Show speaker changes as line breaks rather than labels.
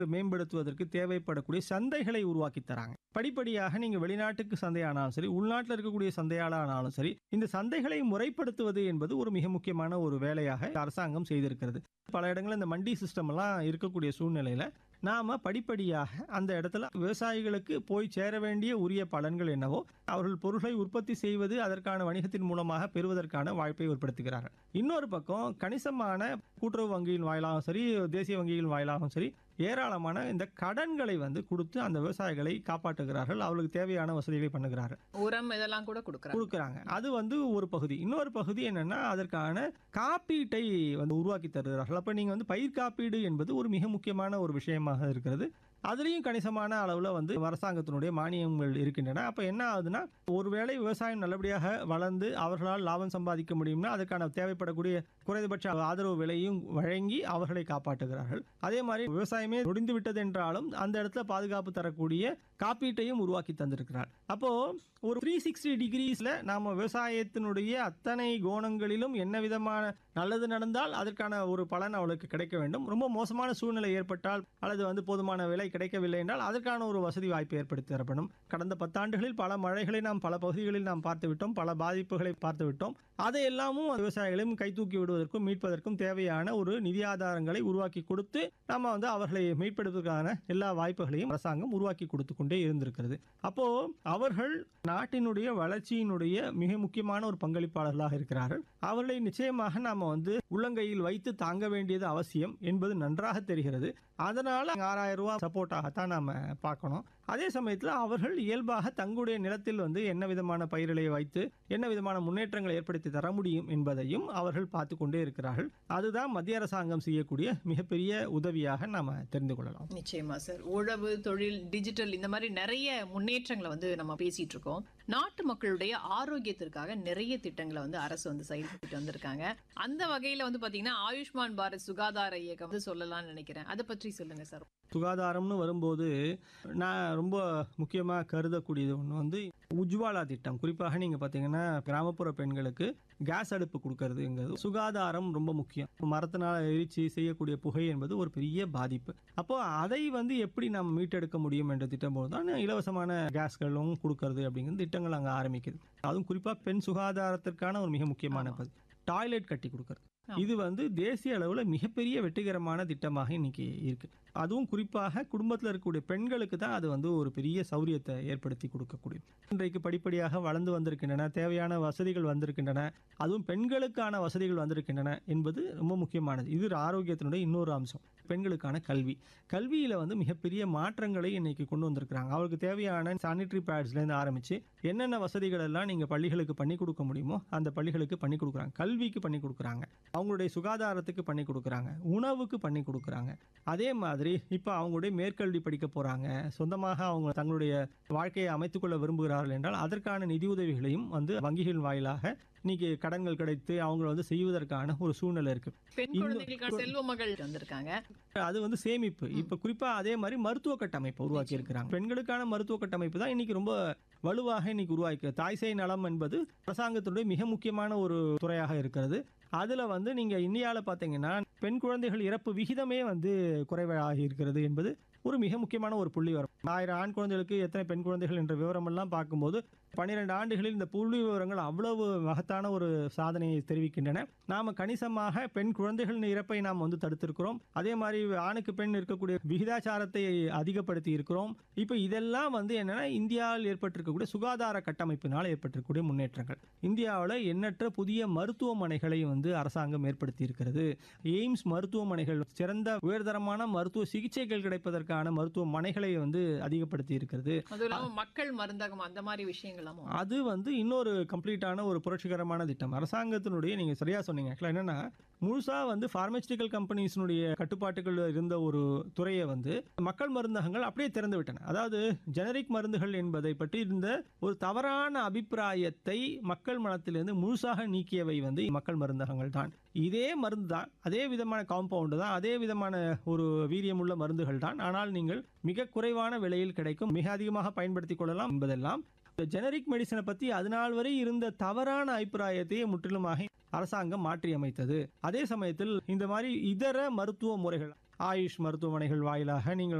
மேம்படுத்துவதற்கு தேவைப்படக்கூடிய சந்தைகளை உருவாக்கி தராங்க படிப்படியாக நீங்க வெளிநாட்டுக்கு சந்தையானாலும் சரி உள்நாட்டில் இருக்கக்கூடிய சந்தையாளானாலும் சரி இந்த சந்தைகளை முறைப்படுத்துவது என்பது ஒரு மிக முக்கியமான ஒரு வேலையாக அரசாங்கம் செய்திருக்கிறது பல இடங்களில் இந்த மண்டி சிஸ்டம் எல்லாம் இருக்கக்கூடிய சூழ்நிலையில நாம படிப்படியாக அந்த இடத்துல விவசாயிகளுக்கு போய் சேர வேண்டிய உரிய பலன்கள் என்னவோ அவர்கள் பொருளை உற்பத்தி செய்வது அதற்கான வணிகத்தின் மூலமாக பெறுவதற்கான வாய்ப்பை ஏற்படுத்துகிறார்கள் இன்னொரு பக்கம் கணிசமான கூட்டுறவு வங்கியின் வாயிலாகவும் சரி தேசிய வங்கியின் வாயிலாகவும் சரி ஏராளமான இந்த கடன்களை வந்து கொடுத்து அந்த விவசாயிகளை காப்பாற்றுகிறார்கள் அவர்களுக்கு தேவையான வசதிகளை பண்ணுகிறார்கள்
உரம் இதெல்லாம் கூட கொடுக்குறாங்க
கொடுக்குறாங்க அது வந்து ஒரு பகுதி இன்னொரு பகுதி என்னன்னா அதற்கான காப்பீட்டை வந்து உருவாக்கி தருகிறார்கள் அப்ப நீங்க வந்து பயிர் காப்பீடு என்பது ஒரு மிக முக்கியமான ஒரு விஷயமாக இருக்கிறது அதுலேயும் கணிசமான அளவில் வந்து அரசாங்கத்தினுடைய மானியங்கள் இருக்கின்றன அப்போ என்ன ஆகுதுன்னா ஒருவேளை விவசாயம் நல்லபடியாக வளர்ந்து அவர்களால் லாபம் சம்பாதிக்க முடியும்னா அதுக்கான தேவைப்படக்கூடிய குறைந்தபட்ச ஆதரவு விலையும் வழங்கி அவர்களை காப்பாற்றுகிறார்கள் அதே மாதிரி விவசாயமே முடிந்து விட்டது என்றாலும் அந்த இடத்துல பாதுகாப்பு தரக்கூடிய காப்பீட்டையும் உருவாக்கி தந்திருக்கிறார் அப்போ ஒரு த்ரீ சிக்ஸ்டி டிகிரிஸ்ல நாம விவசாயத்தினுடைய அத்தனை கோணங்களிலும் என்ன விதமான நல்லது நடந்தால் அதற்கான ஒரு பலன் அவளுக்கு கிடைக்க வேண்டும் ரொம்ப மோசமான சூழ்நிலை ஏற்பட்டால் அல்லது வந்து போதுமான விலை கிடைக்கவில்லை என்றால் அதற்கான ஒரு வசதி வாய்ப்பு ஏற்படுத்தி தரப்படும் கடந்த பத்தாண்டுகளில் பல மழைகளை நாம் பல பகுதிகளில் நாம் பார்த்து விட்டோம் பல பாதிப்புகளை பார்த்து விட்டோம் அதை எல்லாமும் விவசாயிகளையும் கைதூக்கி விடுவதற்கும் மீட்பதற்கும் தேவையான ஒரு நிதி ஆதாரங்களை உருவாக்கி கொடுத்து நம்ம வந்து அவர்களை மீட்பெடுப்பதற்கான எல்லா வாய்ப்புகளையும் அரசாங்கம் உருவாக்கி கொடுத்து கொண்டே இருந்திருக்கிறது அப்போ அவர்கள் நாட்டினுடைய வளர்ச்சியினுடைய மிக முக்கியமான ஒரு பங்களிப்பாளர்களாக இருக்கிறார்கள் அவர்களை நிச்சயமாக நாம வந்து உள்ளங்கையில் வைத்து தாங்க வேண்டியது அவசியம் என்பது நன்றாக தெரிகிறது அதனால ஆறாயிரம் ரூபாய் சப்போர்ட்டாகத்தான் நாம பார்க்கணும் அதே சமயத்தில் அவர்கள் இயல்பாக தங்களுடைய நிலத்தில் வந்து என்ன விதமான பயிர்களை வைத்து என்ன விதமான முன்னேற்றங்களை ஏற்படுத்தி தர முடியும் என்பதையும் அவர்கள் பார்த்து கொண்டே இருக்கிறார்கள் அதுதான் மத்திய அரசாங்கம் செய்யக்கூடிய மிகப்பெரிய உதவியாக நாம தெரிந்து கொள்ளலாம்
நிச்சயமா சார் உழவு தொழில் டிஜிட்டல் இந்த மாதிரி நிறைய முன்னேற்றங்களை வந்து நம்ம பேசிட்டு இருக்கோம் நாட்டு மக்களுடைய ஆரோக்கியத்திற்காக நிறைய திட்டங்களை வந்து அரசு வந்து செயல்பட்டு வந்திருக்காங்க அந்த வகையில வந்து பாத்தீங்கன்னா ஆயுஷ்மான் பாரத் சுகாதார இயக்கம் வந்து சொல்லலாம்னு நினைக்கிறேன் அதை பற்றி சொல்லுங்க சார்
சுகாதாரம்னு வரும்போது நான் ரொம்ப முக்கியமாக கருதக்கூடியது ஒன்று வந்து உஜ்வாலா திட்டம் குறிப்பாக நீங்கள் பார்த்தீங்கன்னா கிராமப்புற பெண்களுக்கு கேஸ் அடுப்பு கொடுக்கறதுங்கிறது சுகாதாரம் ரொம்ப முக்கியம் மரத்தினால் எரிச்சு செய்யக்கூடிய புகை என்பது ஒரு பெரிய பாதிப்பு அப்போ அதை வந்து எப்படி நம்ம மீட்டெடுக்க முடியும் என்ற திட்டம் போது தான் இலவசமான கேஸ்களும் கொடுக்கறது அப்படிங்கிற திட்டங்கள் அங்கே ஆரம்பிக்குது அதுவும் குறிப்பாக பெண் சுகாதாரத்திற்கான ஒரு மிக முக்கியமான
ஆமா.
பகுதி டாய்லெட் கட்டி கொடுக்கறது
ஆமா.
இது வந்து தேசிய அளவில் மிகப்பெரிய வெற்றிகரமான திட்டமாக இன்னைக்கு இருக்கு அதுவும் குறிப்பாக குடும்பத்தில் இருக்கக்கூடிய பெண்களுக்கு தான் அது வந்து ஒரு பெரிய சௌரியத்தை ஏற்படுத்தி கொடுக்கக்கூடியது இன்றைக்கு படிப்படியாக வளர்ந்து வந்திருக்கின்றன தேவையான வசதிகள் வந்திருக்கின்றன அதுவும் பெண்களுக்கான வசதிகள் வந்திருக்கின்றன என்பது ரொம்ப முக்கியமானது இது ஒரு ஆரோக்கியத்தினுடைய இன்னொரு அம்சம் பெண்களுக்கான கல்வி கல்வியில் வந்து மிகப்பெரிய மாற்றங்களை இன்னைக்கு கொண்டு வந்திருக்கிறாங்க அவருக்கு தேவையான சானிட்டரி பேட்ஸ்லேருந்து ஆரம்பித்து என்னென்ன வசதிகள் எல்லாம் நீங்கள் பள்ளிகளுக்கு பண்ணி கொடுக்க முடியுமோ அந்த பள்ளிகளுக்கு பண்ணி கொடுக்குறாங்க கல்விக்கு பண்ணி கொடுக்குறாங்க அவங்களுடைய சுகாதாரத்துக்கு பண்ணி கொடுக்குறாங்க உணவுக்கு பண்ணி கொடுக்குறாங்க அதே மாதிரி இப்போ அவங்களுடைய மேற்கல்வி படிக்க போகிறாங்க சொந்தமாக அவங்க தங்களுடைய வாழ்க்கையை அமைத்துக்கொள்ள விரும்புகிறார்கள் என்றால் அதற்கான நிதியுதவிகளையும் வந்து வங்கிகள் வாயிலாக இன்னைக்கு கடன்கள் கிடைத்து அவங்கள வந்து செய்வதற்கான ஒரு சூழ்நிலை இருக்கு
பெண்
இன்னும்
குழந்தைகளுக்கான செல்வ மகள் வந்திருக்காங்க
அது வந்து சேமிப்பு இப்ப குறிப்பா அதே மாதிரி மருத்துவ கட்டமைப்பு உருவாக்கி இருக்கிறாங்க பெண்களுக்கான மருத்துவ கட்டமைப்பு தான் இன்னைக்கு ரொம்ப வலுவாக இன்னைக்கு உருவாக்கி தாய் சேய் நலம் என்பது அரசாங்கத்தினுடைய மிக முக்கியமான ஒரு துறையாக இருக்கிறது அதுல வந்து நீங்க இந்தியாவில் பார்த்தீங்கன்னா பெண் குழந்தைகள் இறப்பு விகிதமே வந்து குறைவாகி இருக்கிறது என்பது ஒரு மிக முக்கியமான ஒரு புள்ளி வரும் ஆயிரம் ஆண் குழந்தைகளுக்கு எத்தனை பெண் குழந்தைகள் என்ற விவரமெல்லாம் பார்க்கும்போது பன்னிரெண்டு ஆண்டுகளில் இந்த புள்ளி விவரங்கள் அவ்வளவு மகத்தான ஒரு சாதனையை தெரிவிக்கின்றன நாம கணிசமாக பெண் குழந்தைகளின் இறப்பை நாம் வந்து தடுத்திருக்கிறோம் அதே மாதிரி ஆணுக்கு பெண் இருக்கக்கூடிய விகிதாச்சாரத்தை அதிகப்படுத்தி இருக்கிறோம் இப்போ இதெல்லாம் வந்து என்னன்னா இந்தியாவில் ஏற்பட்டிருக்கக்கூடிய சுகாதார கட்டமைப்பினால் ஏற்பட்டிருக்கக்கூடிய முன்னேற்றங்கள் இந்தியாவில் எண்ணற்ற புதிய மருத்துவமனைகளை வந்து அரசாங்கம் ஏற்படுத்தி இருக்கிறது எய்ம்ஸ் மருத்துவமனைகள் சிறந்த உயர்தரமான மருத்துவ சிகிச்சைகள் கிடைப்பதற்கான மருத்துவமனைகளை வந்து அதிகப்படுத்தி இருக்கிறது
அதுவும் இல்லாம மக்கள் மருந்தகம் அந்த மாதிரி விஷயங்களும்
அது வந்து இன்னொரு கம்ப்ளீட்டான ஒரு புரட்சிகரமான திட்டம் அரசாங்கத்தினுடைய நீங்க சரியா சொன்னீங்க ஆக்சுவலா என்னன்னா முழுசா வந்து பார்மஸ்டிக்கல் கம்பெனிஸினுடைய கட்டுப்பாட்டுகள் இருந்த ஒரு துறையை வந்து மக்கள் மருந்தகங்கள் அப்படியே திறந்து விட்டன அதாவது ஜெனரிக் மருந்துகள் என்பதை பற்றி இருந்த ஒரு தவறான அபிப்பிராயத்தை மக்கள் மனத்திலிருந்து முழுசாக நீக்கியவை வந்து மக்கள் மருந்தகங்கள் தான் இதே மருந்து தான் அதே விதமான காம்பவுண்டு தான் அதே விதமான ஒரு வீரியமுள்ள மருந்துகள் தான் ஆனால் நீங்கள் மிக குறைவான விலையில் கிடைக்கும் மிக அதிகமாக பயன்படுத்திக் கொள்ளலாம் என்பதெல்லாம் இந்த ஜெனரிக் மெடிசனை பற்றி அதனால் வரை இருந்த தவறான அபிப்பிராயத்தையே முற்றிலுமாக அரசாங்கம் மாற்றி அமைத்தது அதே சமயத்தில் இந்த மாதிரி இதர மருத்துவ முறைகள் ஆயுஷ் மருத்துவமனைகள் வாயிலாக நீங்கள்